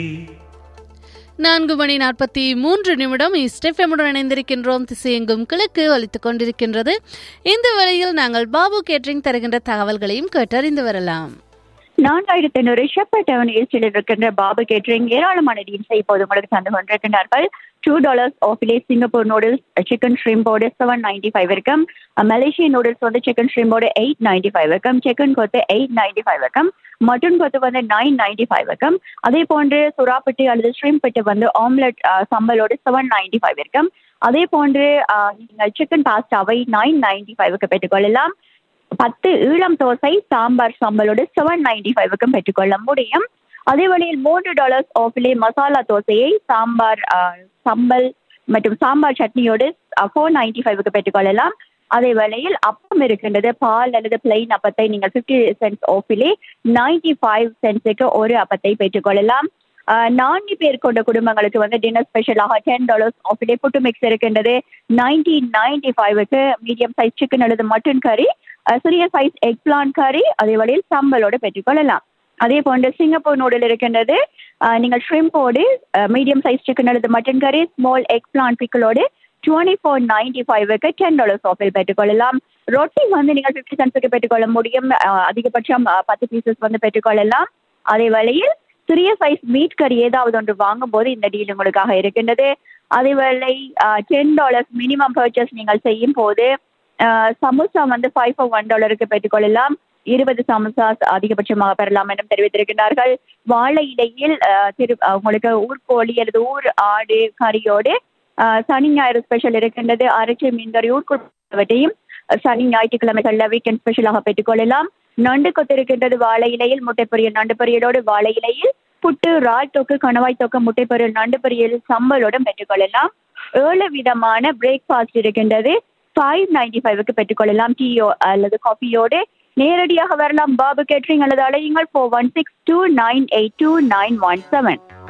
நான்கு மணி நாற்பத்தி மூன்று நிமிடம் ஸ்டெஃபமுடன் இணைந்திருக்கின்றோம் திசையெங்கும் கிழக்கு வலித்துக் கொண்டிருக்கின்றது இந்த வேளையில் நாங்கள் பாபு கேட்டரிங் தருகின்ற தகவல்களையும் கேட்டறிந்து வரலாம் நான்காயிரத்தி ஐநூறு ஷெப்பர் டவுன் ஈஸ்டில் இருக்கின்ற பாபு கேட்டரிங் ஏராளமான டீல்ஸை இப்போது உங்களுக்கு தந்து கொண்டிருக்கின்றார்கள் டூ டாலர்ஸ் ஆஃபிலே சிங்கப்பூர் நூடுல்ஸ் சிக்கன் ஷ்ரிம்போடு செவன் நைன்டி ஃபைவ் இருக்கும் மலேசிய நூடுல்ஸ் வந்து சிக்கன் ஷ்ரிம்போடு எயிட் நைன்டி ஃபைவ் இருக்கும் chicken kothu eight ninety five இருக்கும் மட்டன் கொத்து வந்து நைன் நைன்டி ஃபைவ் இருக்கும் அதே போன்று சுறாப்பட்டு அல்லது ஷ்ரிம்பட்டு வந்து ஆம்லெட் சம்பலோடு செவன் நைன்டி ஃபைவ் இருக்கும் அதே போன்று ஆஹ், நீங்கள் சிக்கன் பாஸ்டாவை நைன் நைன்டி ஃபைவுக்கு பெற்றுக்கொள்ளலாம் பத்து ஈழம் தோசை சாம்பார் சாம்பலோடு செவன் நைன்டி ஃபைவுக்கும் பெற்றுக்கொள்ள முடியும் அதே வழியில் மூன்று டாலர்ஸ் ஆஃபிலே மசாலா தோசையை சாம்பார் ஆஹ், சம்பல் மற்றும் சாம்பார் சட்னியோடு ஃபோர் நைன்டி ஃபைவுக்கு பெற்றுக்கொள்ளலாம் அதே வேளையில் அப்பம் இருக்கின்றது பால் அல்லது பிளெயின் அப்பத்தை நீங்கள் ஃபிஃப்டி சென்ட்ஸ் ஆஃபிலே நைன்டி ஃபைவ் சென்ட்ஸுக்கு ஒரு அப்பத்தை பெற்றுக்கொள்ளலாம் ஆஹ், நான்கு பேர் கொண்ட குடும்பங்களுக்கு வந்து டின்னர் ஸ்பெஷலாக டென் டாலர்ஸ் ஆஃபிலே புட்டு மிக்ஸ் இருக்கின்றது நைன்டீன் நைன்டி ஃபைவுக்கு மீடியம் சைஸ் சிக்கன் அல்லது மட்டன் கறி அஹ் சிறிய சைஸ் எக் பிளான் கறி அதே வழியில் சம்பலோடு பெற்றுக்கொள்ளலாம் அதே போன்று சிங்கப்பூர் நூடில் இருக்கின்றது அஹ் நீங்கள் ஷ்ரிம்போடு மீடியம் சைஸ் சிக்கன் அல்லது மட்டன் கறி ஸ்மால் எக் பிளான் பிக்கலோடு டுவெண்ட்டி ஃபோர் நைன்டி ஃபைவுக்கு டென் டாலர்ஸ் ஆஃபில் பெற்றுக்கொள்ளலாம் ரொட்டி வந்து நீங்கள் ஃபிஃப்டி சென்ட்ஸுக்கு பெற்றுக்கொள்ள முடியும் அஹ் அதிகபட்சம் அஹ் பத்து பீசஸ் வந்து பெற்றுக்கொள்ளலாம் அதே வேளையில் சிறிய சைஸ் மீட் கறி ஏதாவது ஒன்று வாங்கும்போது இந்த டீல் உங்களுக்காக இருக்கின்றது அதே வேளை டென் டாலர்ஸ் மினிமம் பர்ச்சேஸ் நீங்கள் செய்யும் போது ஆஹ் சமோசா வந்து ஃபைவ் ஃபோர் ஒன் டாலருக்கு பெற்றுக்கொள்ளலாம் இருபது சமோசா அதிகபட்சமாக பெறலாம் என்றும் தெரிவித்திருக்கிறார்கள் வாழை இலையில் ஆஹ் திரு ஆஹ் உங்களுக்கு ஊர்கோழி அல்லது ஊர் ஆடு கறியோடு ஆஹ் சனி ஞாயிறு ஸ்பெஷல் இருக்கின்றது அரைச்சி மீன் கறி ஊர்கொள்வதையும் சனி ஞாயிற்றுக்கிழமைகள்ல வீக்கெண்ட் ஸ்பெஷலாக பெற்றுக்கொள்ளலாம் நண்டு கொத்து இருக்கின்றது வாழை இலையில் முட்டை பொரியல் நண்டு பொரியலோடு வாழை இலையில் புட்டு ரால் தொக்கு கணவாய் தொக்கு முட்டை பொரியல் நண்டு பொரியல் சம்பலோடும் பெற்றுக்கொள்ளலாம் ஏழு விதமான பிரேக்ஃபாஸ்ட் இருக்கின்றது ஃபைவ் நைன்டி ஃபைவுக்கு பெற்றுக்கொள்ளலாம் டீயோ அல்லது காஃபியோடு நேரடியாக வரலாம் பாபு கேட்ரிங் அல்லது அழையுங்கள் four one six two nine eight two nine one seven